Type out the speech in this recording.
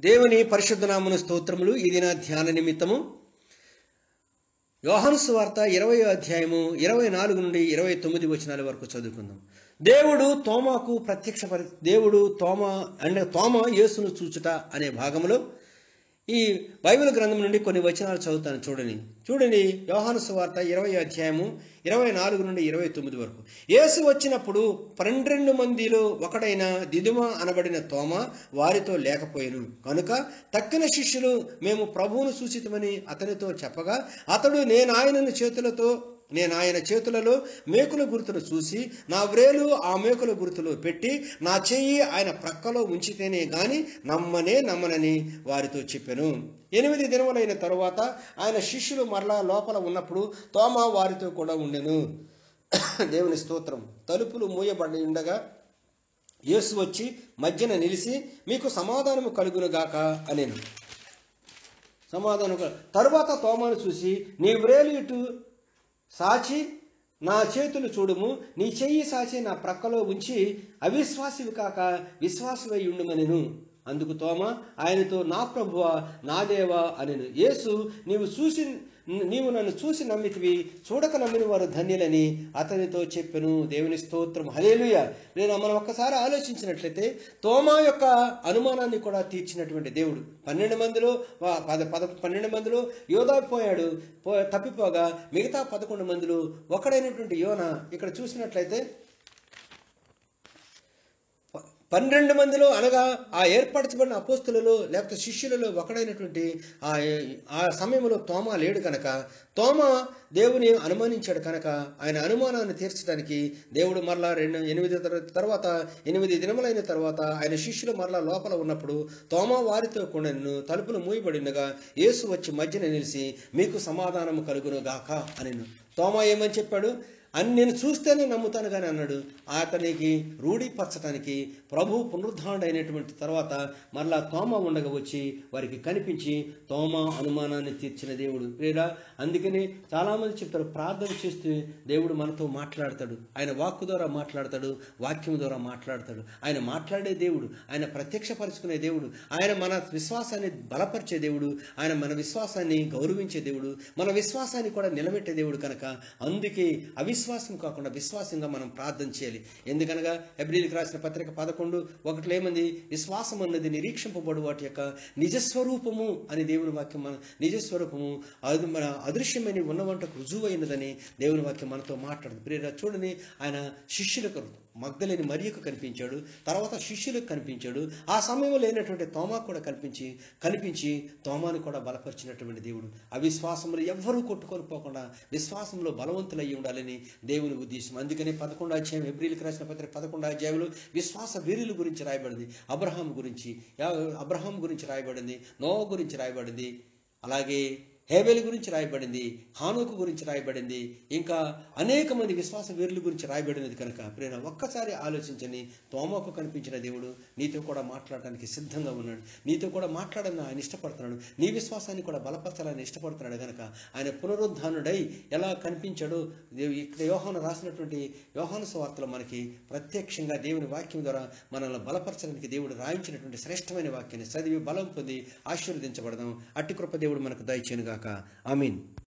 దేవుని పరిశుద్ధ నామను స్తోత్రములు ఇది నా ధ్యాన నిమిత్తము యోహాను సువార్త ఇరవై అధ్యాయము ఇరవై నాలుగు నుండి ఇరవై తొమ్మిది వచనాల వరకు చదువుకుందాం దేవుడు తోమాకు ప్రత్యక్ష పరి దేవుడు తోమ అంటే తోమ యేసును చూచుట అనే భాగంలో ఈ బైబిల్ గ్రంథం నుండి కొన్ని వచనాలు చదువుతాను చూడండి చూడండి యోహాను సువార్త ఇరవై అధ్యాయము ఇరవై నాలుగు నుండి ఇరవై తొమ్మిది వరకు యేసు వచ్చినప్పుడు పన్నెండు మందిలో ఒకడైన దిదుమ అనబడిన తోమ వారితో లేకపోయాను కనుక తక్కిన శిష్యులు మేము ప్రభువును సూచితమని అతనితో చెప్పగా అతడు నేను ఆయనను చేతులతో నేను ఆయన చేతులలో మేకుల గుర్తులు చూసి నా వ్రేలు ఆ మేకుల గుర్తులు పెట్టి నా చెయ్యి ఆయన ప్రక్కలో ఉంచితేనే గాని నమ్మనే నమ్మనని వారితో చెప్పాను ఎనిమిది దినములైన తరువాత ఆయన శిష్యులు మరలా లోపల ఉన్నప్పుడు తోమ వారితో కూడా ఉండెను దేవుని స్తోత్రం తలుపులు మూయబడి ఉండగా యేసు వచ్చి మధ్యన నిలిచి మీకు సమాధానము కలుగునుగాక అనేను సమాధానం కలు- తరువాత తోమాను చూసి నీ వ్రేలు ఇటు సాచి నా చేతులు చూడుము నీ చెయ్యి సాచి నా ప్రక్కలో ఉంచి అవిశ్వాసివి కాక విశ్వాసమై ఉండుమనెను అందుకు తోమ ఆయనతో నా ప్రభువా నా దేవా అనెను యేసు నీవు చూసి నీవు నన్ను చూసి నమ్మితివి చూడక నమ్మిన వారు ధన్యులని అతనితో చెప్పెను దేవుని స్తోత్రం హలేలుయ నేను మనం ఒక్కసారి ఆలోచించినట్లయితే తోమా యొక్క అనుమానాన్ని కూడా తీర్చినటువంటి దేవుడు పన్నెండు మందిలో వా- పద పద పన్నెండు మందిలో యోధా పోయాడు పో తప్పిపోగా మిగతా పదకొండు మందిలో ఒకడైనటువంటి యోన ఇక్కడ చూసినట్లయితే ప- పన్నెండు మందిలో అనగా ఆ ఏర్పరచబడిన అపోస్తులలో లేకపోతే శిష్యులలో ఒకడైనటువంటి ఆ ఆ సమయంలో తోమ లేడు కనుక తోమ దేవుని అనుమానించాడు కనుక ఆయన అనుమానాన్ని తీర్చడానికి దేవుడు మరలా రెండు ఎనిమిది తర- తర్వాత ఎనిమిది దినములైన తర్వాత ఆయన శిష్యులు మరలా లోపల ఉన్నప్పుడు తోమ వారితో కొండను తలుపులు మూయబడినగా యేసు వచ్చి మధ్యన నిలిచి మీకు సమాధానము కలుగును గాక అనెను తోమ ఏమని చెప్పాడు అని నేను చూస్తేనే నమ్ముతాను కానీ అన్నాడు అతనికి రూఢీపరచడానికి ప్రభు పునరుద్ధారుడు అయినటువంటి తర్వాత మరలా తోమ ఉండగా వచ్చి వారికి కనిపించి తోమ అనుమానాన్ని తీర్చిన దేవుడు లేదా అందుకని చాలామంది చెప్తారు ప్రార్థన చేస్తే దేవుడు మనతో మాట్లాడతాడు ఆయన వాక్కు ద్వారా మాట్లాడతాడు వాక్యం ద్వారా మాట్లాడతాడు ఆయన మాట్లాడే దేవుడు ఆయన ప్రత్యక్షపరుచుకునే దేవుడు ఆయన మన విశ్వాసాన్ని బలపరిచే దేవుడు ఆయన మన విశ్వాసాన్ని గౌరవించే దేవుడు మన విశ్వాసాన్ని కూడా నిలబెట్టే దేవుడు కనుక అందుకే అవిశ్వాసం కాకుండా విశ్వాసంగా మనం ప్రార్థన చేయాలి ఎందుకనగా ఎబ్రిల్కి రాసిన పత్రిక పదకొండు ఒకటిలో ఏమంది విశ్వాసం అన్నది నిరీక్షింపబడు వాటి యొక్క నిజస్వరూపము అని దేవుని వాక్యం మన నిజస్వరూపము అది మన అదృశ్యమైన ఉన్నవంటకు రుజువైనదని దేవుని వాక్యం మనతో మాట్లాడదు ప్రియరా చూడని ఆయన శిష్యులకు మగ్ధలేని మరియకు కనిపించాడు తర్వాత శిష్యులకు కనిపించాడు ఆ సమయంలో లేనటువంటి తోమా కూడా కనిపించి కనిపించి తోమాను కూడా బలపరిచినటువంటి దేవుడు అవిశ్వాసములు ఎవ్వరూ కొట్టుకొని పోకుండా విశ్వాసంలో బలవంతులయ్యి ఉండాలని దేవుని ఉద్దేశం అందుకనే పదకొండు అధ్యాయం ఎబ్రిల్కి రాసిన పత్రిక పదకొండు అధ్యాయంలో విశ్వాస వీరుల గురించి రాయబడింది అబ్రహాం గురించి యా- అబ్రహాం గురించి రాయబడింది నోవ గురించి రాయబడింది అలాగే హేబెల్ గురించి రాయబడింది హానుకు గురించి రాయబడింది ఇంకా అనేక మంది విశ్వాస వీరుల గురించి రాయబడినది కనుక ప్రేరణ ఒక్కసారి ఆలోచించని తోమకు కనిపించిన దేవుడు నీతో కూడా మాట్లాడడానికి సిద్ధంగా ఉన్నాడు నీతో కూడా మాట్లాడాలని ఆయన ఇష్టపడుతున్నాడు నీ విశ్వాసాన్ని కూడా బలపరచాలని ఇష్టపడుతున్నాడు కనుక ఆయన పునరుద్ధానుడై ఎలా కనిపించాడో దేవు- ఇక్కడ యోహాను రాసినటువంటి యోహాను సువార్తలో మనకి ప్రత్యక్షంగా దేవుని వాక్యం ద్వారా మనల్ని బలపరచడానికి దేవుడు రాయించినటువంటి శ్రేష్టమైన వాక్యాన్ని చదివి బలం పొంది ఆశీర్వదించబడదాం అట్టి కృప దేవుడు మనకు దయచేనుగాక ఆమీన్